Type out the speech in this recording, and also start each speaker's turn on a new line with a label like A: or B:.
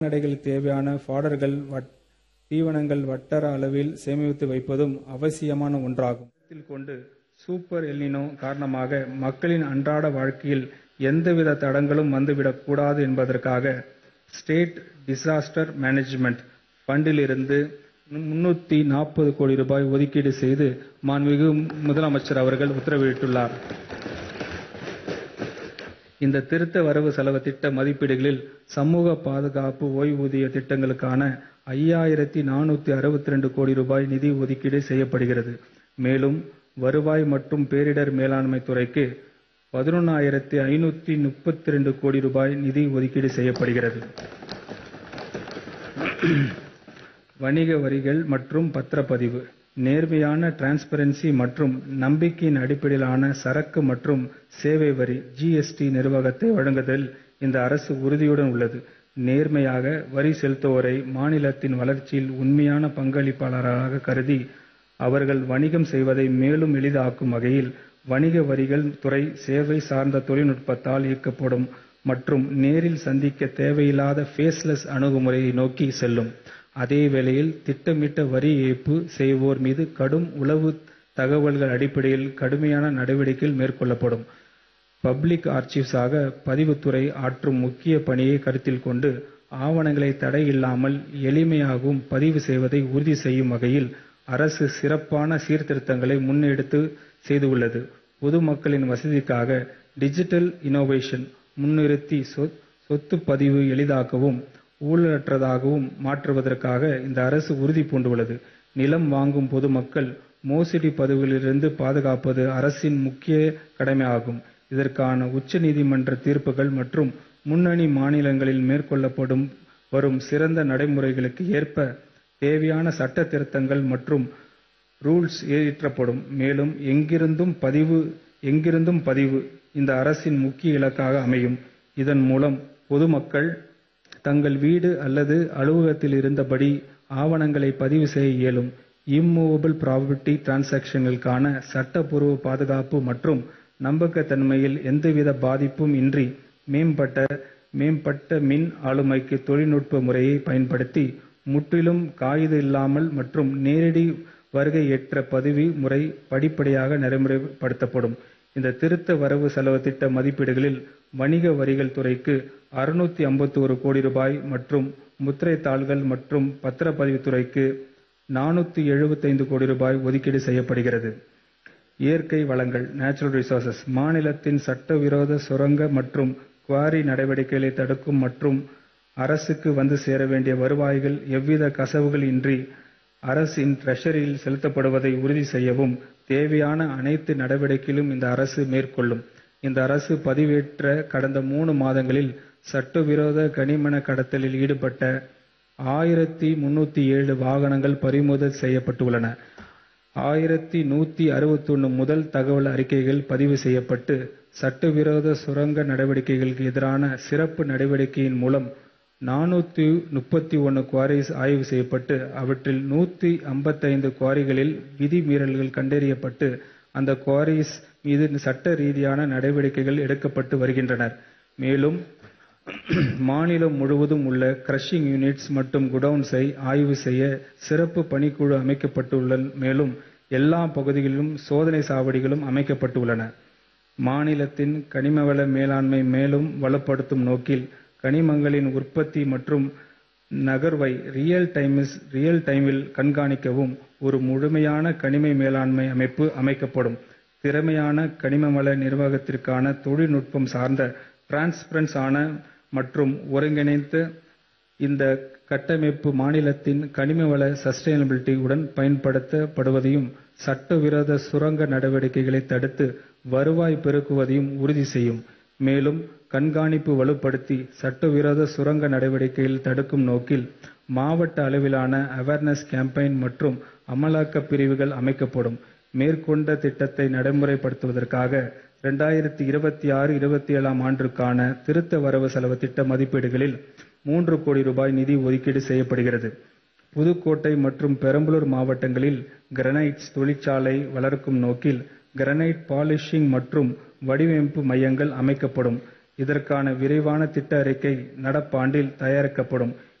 A: கால்நடைகளுக்கு தேவையான ஃபாடர்கள் தீவனங்கள் வட்டார அளவில் சேமித்து வைப்பதும் அவசியமான ஒன்றாகும். கருத்தில் கொண்டு சூப்பர் எல்னினோ காரணமாக மக்களின் அன்றாட வாழ்க்கையில் எந்தவித தடங்கலும் வந்துவிடக் கூடாது என்பதற்காக ஸ்டேட் டிசாஸ்டர் மேனேஜ்மென்ட் ஃபண்டிலிருந்து முன்னூத்தி நாற்பது கோடி ரூபாய் ஒதுக்கீடு செய்து மாண்புமிகு முதலமைச்சர் அவர்கள் உத்தரவிட்டுள்ளார். இந்த திருத்த வரவு செலவு திட்ட மதிப்பீடுகளில் சமூக பாதுகாப்பு ஓய்வூதிய திட்டங்களுக்கான ஐயாயிரத்து நானூத்தி அறுபத்திரண்டு கோடி ரூபாய் நிதி ஒதுக்கீடு செய்யப்படுகிறது. மேலும் வருவாய் மற்றும் பேரிடர் மேலாண்மை துறைக்கு பதினொன்னாயிரத்து ஐநூத்தி முப்பத்திரண்டு கோடி ரூபாய் நிதி ஒதுக்கீடு செய்யப்படுகிறது. வணிக வரிகள் மற்றும் பத்திரப்பதிவு நேர்மையான டிரான்ஸ்பரன்சி மற்றும் நம்பிக்கையின் அடிப்படையிலான சரக்கு மற்றும் சேவை வரி ஜிஎஸ்டி நிர்வாகத்தை வழங்குவதில் இந்த அரசு உறுதியுடன் உள்ளது. நேர்மையாக வரி செலுத்துவோரை மாநிலத்தின் வளர்ச்சியில் உண்மையான பங்களிப்பாளராக கருதி அவர்கள் வணிகம் செய்வதை மேலும் எளிதாக்கும் வகையில் வணிக வரிகள் துறை சேவை சார்ந்த தொழில்நுட்பத்தால் இயக்கப்படும் மற்றும் நேரில் சந்திக்க தேவையில்லாத ஃபேஸ்லெஸ் அணுகுமுறையை நோக்கி செல்லும். அதேவேளையில் திட்டமிட்ட வரி ஏய்ப்பு செய்வோர் மீது கடும் உளவு தகவல்கள் அடிப்படையில் கடுமையான நடவடிக்கைகள் மேற்கொள்ளப்படும். பப்ளிக் ஆர்ச்சிவ்ஸாக பதிவுத்துறை ஆற்றும் முக்கிய பணியை கருத்தில் கொண்டு ஆவணங்களை தடையில்லாமல் எளிமையாகவும் பதிவு செய்வதை உறுதி செய்யும் வகையில் அரசு சிறப்பான சீர்திருத்தங்களை முன்னெடுத்து செய்துள்ளது. பொதுமக்களின் வசதிக்காக டிஜிட்டல் இன்னோவேஷன் முன்னிறுத்தி சொத்துப் பதிவு எளிதாகவும் ஊழலற்றதாகவும் மாற்றுவதற்காக இந்த அரசு உறுதி பூண்டுள்ளது. நிலம் வாங்கும் பொதுமக்கள் மோசடி பதிவுகளிலிருந்து பாதுகாப்பது அரசின் முக்கிய கடமையாகும். இதற்கான உச்ச நீதிமன்ற தீர்ப்புகள் மற்றும் முன்னணி மாநிலங்களில் மேற்கொள்ளப்பட்டு வரும் சிறந்த நடைமுறைகளுக்கு ஏற்ப தேவையான சட்ட திருத்தங்கள் மற்றும் ரூல்ஸ் இயற்றப்படும். மேலும் எங்கிருந்தும் பதிவு இந்த அரசின் முக்கிய இலக்காக அமையும். இதன் மூலம் பொதுமக்கள் தங்கள் வீடு அல்லது அலுவலகத்தில் இருந்தபடி ஆவணங்களை பதிவு செய்ய இயலும். இம்மூவபிள் ப்ராப்பர்ட்டி டிரான்சாக்ஷன்களுக்கான சட்டப்பூர்வ பாதுகாப்பு மற்றும் நம்பகத்தன்மையில் எந்தவித பாதிப்பும் இன்றி மேம்பட்ட மின் ஆளுமைக்கு தொழில்நுட்ப முறையை பயன்படுத்தி முற்றிலும் காகித இல்லாமல் மற்றும் நேரடி வருகையற்ற பதிவு முறை படிப்படியாக நடைமுறைப்படுத்தப்படும். இந்த திருத்த வரவு செலவு திட்ட மதிப்பீடுகளில் வணிக வரிகள் துறைக்கு அறுநூத்தி ஐம்பத்தொரு கோடி ரூபாய் மற்றும் முத்திரைத் தாள்கள் மற்றும் பத்திரப்பதிவுத் துறைக்கு நானூத்தி எழுபத்தைந்து கோடி ரூபாய் ஒதுக்கீடு செய்யப்படுகிறது. இயற்கை வளங்கள் நேச்சுரல் ரிசோர்சஸ் மாநிலத்தின் சட்டவிரோத சுரங்க மற்றும் குவாரி நடவடிக்கைகளை தடுக்கும் மற்றும் அரசுக்கு வந்து சேர வேண்டிய வருவாய்கள் எவ்வித கசிவுகள் இன்றி அரசின் டிரெஷரியில் செலுத்தப்படுவதை உறுதி செய்யவும் தேவையான அனைத்து நடவடிக்கைகளையும் இந்த அரசு மேற்கொள்ளும். இந்த அரசு பதிவேற்ற கடந்த மூன்று மாதங்களில் சட்டவிரோத கனிம கடத்தலில் ஈடுபட்ட ஆயிரத்து முன்னூத்தி ஏழு வாகனங்கள் பறிமுதல் செய்யப்பட்டுள்ளன. ஆயிரத்து நூத்தி அறுபத்தொன்னு முதல் தகவல் அறிக்கைகள் பதிவு செய்யப்பட்டு சட்டவிரோத சுரங்க நடவடிக்கைகளுக்கு எதிரான சிறப்பு நடவடிக்கையின் மூலம் நானூத்தி முப்பத்தொன்னு குவாரிஸ் ஆய்வு செய்யப்பட்டு அவற்றில் நூத்தி ஐம்பத்தைந்து குவாரிகளில் விதி மீறல்கள் கண்டறியப்பட்டு அந்த குவாரிஸ் மீது சட்ட ரீதியான நடவடிக்கைகள் எடுக்கப்பட்டு வருகின்றன. மேலும் மாநிலம் முழுவதும் உள்ள கிரஷிங் யூனிட்ஸ் மற்றும் குடோன்ஸை ஆய்வு செய்ய சிறப்பு பணிக்குழு அமைக்கப்பட்டுள்ளன மேலும் எல்லா பகுதிகளிலும் சோதனை சாவடிகளும் அமைக்கப்பட்டுள்ளன. மாநிலத்தின் கனிமவள மேலாண்மையை மேலும் வலுப்படுத்தும் நோக்கில் கனிமங்களின் உற்பத்தி மற்றும் நகர்வை ரியல் டைமில் கண்காணிக்கவும் ஒரு முழுமையான கனிம மேலாண்மை அமைப்பு அமைக்கப்படும். திறமையான கனிமவள நிர்வாகத்திற்கான தொழில்நுட்பம் சார்ந்த டிரான்ஸ்பரன்ஸ் ஆன மற்றும் ஒருங்கிணைந்த இந்த கட்டமைப்பு மாநிலத்தின் கனிமவள சஸ்டைனபிலிட்டி உடன் பயன்படுத்தப்படுவதையும் சட்டவிரோத சுரங்க நடவடிக்கைகளை தடுத்து வருவாய் பெருக்குவதையும் உறுதி செய்யும். மேலும் கண்காணிப்பு வலுப்படுத்தி சட்டவிரோத சுரங்க நடவடிக்கைகளை தடுக்கும் நோக்கில் மாவட்ட அளவிலான அவேர்னஸ் கேம்பெயின் மற்றும் அமலாக்கப் பிரிவுகள் அமைக்கப்படும். மேற்கொண்ட திட்டத்தை நடைமுறைப்படுத்துவதற்காக இரண்டாயிரத்து இருபத்தாறு இருபத்தேழாம் ஆண்டிற்கான திருத்த வரவு செலவு திட்ட மதிப்பீடுகளில் மூன்று கோடி ரூபாய் நிதி ஒதுக்கீடு செய்யப்படுகிறது. புதுக்கோட்டை மற்றும் பெரம்பலூர் மாவட்டங்களில் கிரானைட் தொழிற்சாலை வளர்க்கும் நோக்கில் கிரானைட் பாலிஷிங் மற்றும் வடிவமைப்பு மையங்கள் அமைக்கப்படும். இதற்கான விரிவான திட்ட அறிக்கை நடப்பாண்டில் தயாரிக்கப்படும்